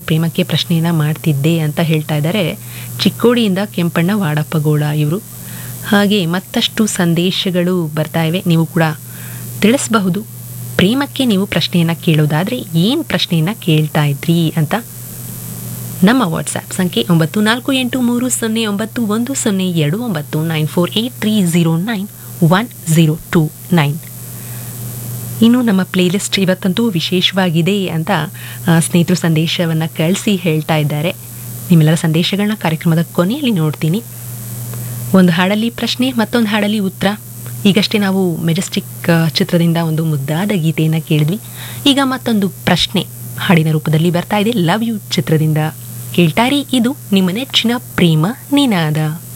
ಪ್ರೇಮಕ್ಕೆ ಪ್ರಶ್ನೆಯನ್ನು ಮಾಡ್ತಿದ್ದೆ ಅಂತ ಹೇಳ್ತಾ ಇದ್ದಾರೆ ಚಿಕ್ಕೋಡಿಯಿಂದ ಕೆಂಪಣ್ಣ ವಾಡಪ್ಪಗೌಡ ಇವರು ಹಾಗೆ ಮತ್ತಷ್ಟು ಸಂದೇಶಗಳು ಬರ್ತಾ ಇವೆ ನೀವು ಕೂಡ ತಿಳಿಸಬಹುದು ಪ್ರೇಮಕ್ಕೆ ನೀವು ಪ್ರಶ್ನೆಯನ್ನು ಕೇಳೋದಾದರೆ ಏನು ಪ್ರಶ್ನೆಯನ್ನು ಕೇಳ್ತಾ ಇದ್ರಿ ಅಂತ ನಮ್ಮ ವಾಟ್ಸ್ಆ್ಯಪ್ ಸಂಖ್ಯೆ ಒಂಬತ್ತು ನಾಲ್ಕು ಎಂಟು ಮೂರು ಸೊನ್ನೆ ಒಂಬತ್ತು ಒಂದು ಸೊನ್ನೆ ಎರಡು ಒಂಬತ್ತು nine four eight three zero nine one zero two nine ಇನ್ನು ನಮ್ಮ ಪ್ಲೇಲಿಸ್ಟ್ ಇವತ್ತಂತೂ ವಿಶೇಷವಾಗಿದೆ ಅಂತ ಆ, ಸ್ನೇಹಿತರು ಸಂದೇಶವನ್ನು ಕಳಿಸಿ ಹೇಳ್ತಾ ಇದ್ದಾರೆ ನಿಮ್ಮೆಲ್ಲರ ಸಂದೇಶಗಳನ್ನ ಕಾರ್ಯಕ್ರಮದ ಕೊನೆಯಲ್ಲಿ ನೋಡ್ತೀನಿ ಒಂದು ಹಾಡಲ್ಲಿ ಪ್ರಶ್ನೆ ಮತ್ತೊಂದು ಹಾಡಲ್ಲಿ ಉತ್ತರ ಈಗಷ್ಟೇ ನಾವು ಮೆಜೆಸ್ಟಿಕ್ ಆ, ಚಿತ್ರದಿಂದ ಒಂದು ಮುದ್ದಾದ ಗೀತೆಯನ್ನು ಕೇಳಿದ್ವಿ ಈಗ ಮತ್ತೊಂದು ಪ್ರಶ್ನೆ ಹಾಡಿನ ರೂಪದಲ್ಲಿ ಬರ್ತಾ ಇದೆ ಲವ್ ಯು ಚಿತ್ರದಿಂದ ಕೇಳ್ತಾರಿ ಇದು ನಿಮ್ಮ ನೆಚ್ಚಿನ ಪ್ರೇಮ ನಿನಾದ